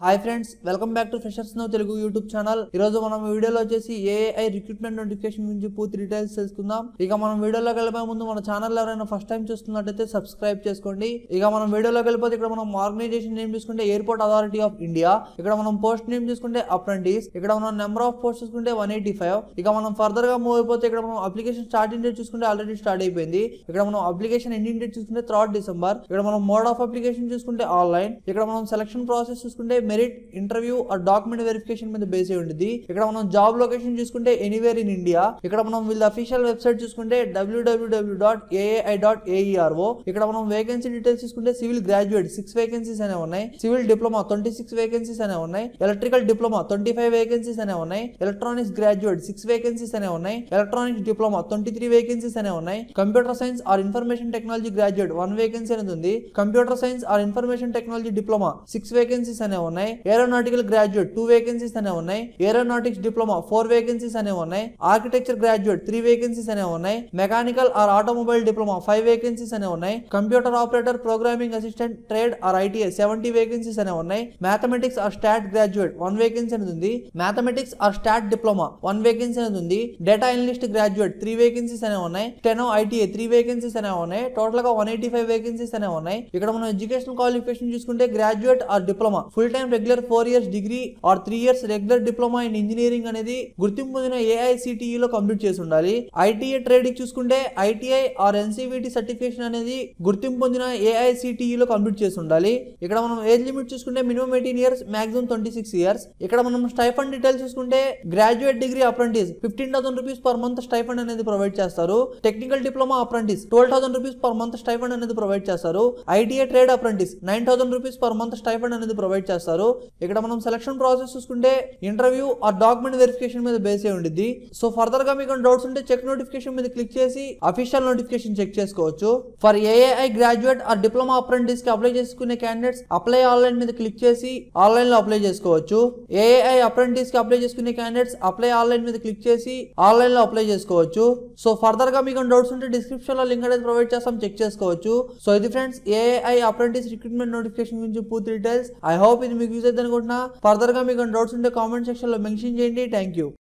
hi friends welcome back to freshers now Telugu YouTube channel ఈ రోజు మనం వీడియోలో వచ్చేసి ఏఐ రిక్రూట్మెంట్ నోటిఫికేషన్ గురించి పూర్తి డీటెయిల్స్ తెలుసుకుందాం ఇక మనం వీడియోలోకి వెళ్ళబోయే ముందు మన ఛానల్ ఎవరైనా ఫస్ట్ టైం చూస్తున్నట్టయితే సబ్స్క్రైబ్ చేసుకోండి ఇక మనం వీడియోలోకి వెళ్ళిపోతే ఇక్కడ మనం ఆర్గనైజేషన్ నేమ్ చూసుకుంటే ఎయిర్పోర్ట్ అథారిటీ ఆఫ్ ఇండియా ఇక్కడ మనం పోస్ట్ నేమ్ చూసుకుంటే అప్రెంటిస్ ఇక్కడ మనం నెంబర్ ఆఫ్ పోస్ట్ చూసుకుంటే వన్ ఎయిటీ ఫైవ్ ఇక మనం ఫర్దర్ గా మూవ్ అయిపోతే ఇక్కడ మనం అప్లికేషన్ స్టార్టింగ్ డేట్ చూసుకుంటే ఆల్రెడీ స్టార్ట్ అయిపోయింది ఇక్కడ మనం అప్లికేషన్ ఎండింగ్ డేట్ చూసుకుంటే థర్డ్ డిసెంబర్ ఇక్కడ మనం మోడ్ ఆఫ్ అప్లికేషన్ చూసుకుంటే ఆన్లైన్ ఇక్కడ మనం సెలక్షన్ ప్రాసెస్ చూసుకుంటే merit interview or document verification మీద బేస్ అయి ఉంటుంది ఇక్కడ మనం జాబ్ లొకేషన్ చూసుకుంటే ఎనీవేర్ ఇన్ ఇండియా ఇక్కడ మనం వీళ్ళ అఫీషియల్ వెబ్సైట్ చూసుకుంటే W W W dot A I dot A E R O ఇక్కడ మనం వేకెన్సీ డీటెయిల్స్ చూసుకుంటే సివిల్ గ్రాడ్యుయేట్ సిక్స్ వేకెన్సీస్ అనే ఉన్నాయి civil diploma twenty six vacancies అనే ఉన్నాయి electrical diploma twenty five vacancies అనే ఉన్నాయి ఎలక్ట్రానిక్స్ గ్రాడ్యుయేట్ సిక్స్ వేకెన్సీస్ అనే ఉన్నాయి electronics diploma twenty three vacancies అనే ఉన్నాయి computer science or information technology graduate one vacancy అనేది ఉంది computer science or information technology diploma six vacancies అనే ఉన్నాయి ఏరోనాటికల్ గ్రాడ్యుయేట్ టూ వేకెన్సీస్ అనే ఉన్నాయి ఏరోనాటిక్స్ డిప్లొమా ఫోర్ వేకెన్సీస్ అనే ఉన్నాయి ఆర్కిటెక్చర్ గ్రాడ్యుయేట్ త్రీ వేకెన్సీస్ అనే ఉన్నాయి mechanical or automobile diploma five vacancies అనే ఉన్నాయి computer operator programming assistant trade or ITI seventy vacancies అనే ఉన్నాయి mathematics or stat graduate one vacancy అనేది ఉంది mathematics or stat diploma one vacancy అనేది ఉంది data analyst graduate three vacancies అనే ఉన్నాయి స్టెనో ఐటీఐ త్రీ వేకెన్సీస్ అనే ఉన్నాయి టోటల్ గా వన్ ఎయిటీ ఫైవ్ వేకెన్సీస్ అనే ఉన్నాయి ఇక్కడ మనం ఎడ్యుకేషన్ క్వాలిఫికేషన్ చూసుకుంటే graduate or diploma full time regular four years degree or three years regular diploma in engineering అనేది గుర్తింపు పొందిన ఏఐసిటిఈ లో కంప్లీట్ చేసి ఉండాలి ఐటీఐ ట్రేడింగ్ చూసుకుంటే ఐటీఐ ఆర్ ఎన్సీవీటీ సర్టిఫికేషన్ అనేది గుర్తింపు పొందిన ఏఐసిటిఈ లో కంప్లీట్ చేసి ఉండాలి ఇక్కడ మనం ఏజ్ లిమిట్ చూసుకుంటే minimum eighteen years maximum twenty six years ఇక్కడ మనం స్టైఫండ్ డీటెయిల్స్ చూసుకుంటే graduate degree apprentice fifteen thousand rupees per month stipend అనేది ప్రొవైడ్ చేస్తారు technical diploma apprentice twelve thousand rupees per month stipend అనేది ప్రొవైడ్ చేస్తారు ITI trade apprentice nine thousand rupees per month stipend అనేది provide చేస్తారు ఇక్కడ మనం selection process చూసుకుంటే interview ఆ డాక్యుమెంట్ వెరిఫికేషన్ మీద బేస్ అయి ఉంటుంది సో ఫర్దర్ గా మీకు డౌట్స్ ఉంటే చెక్ నోటిఫికేషన్ మీద క్లిక్ చేసి అఫీషియల్ నోటిఫికేషన్ చెక్ చేసుకోవచ్చు for A I I graduate or diploma apprentice కి అప్లై చేసుకునే క్యాండిడేట్స్ అప్లై ఆన్లైన్ మీద క్లిక్ చేసి ఆన్లైన్ లో అప్లై చేసుకోవచ్చు ఏఐఐ అప్రెంటిస్ కి అప్లై చేసుకునే క్యాండిడేట్స్ అప్లై ఆన్లైన్ మీద క్లిక్ చేసి ఆన్లైన్ లో అప్లై చేసుకోవచ్చు సో ఫర్దర్ గా మీకు డౌట్స్ ఉంటే డిస్క్రిప్షన్ లో లింక్ అనేది ప్రొవైడ్ చేస్తాం చెక్ చేసుకోవచ్చు సో ఇది friends A I I apprentice recruitment notification గురించి పూర్తి డీటెయిల్స్ ఐ హోప్ ఇది మీకు యూజ్ అయితే అనుకుంటున్నా ఫర్దర్ గా మీకు డౌట్స్ ఉంటే కామెంట్ సెక్షన్ లో మెన్షన్ చేయండి థ్యాంక్ యూ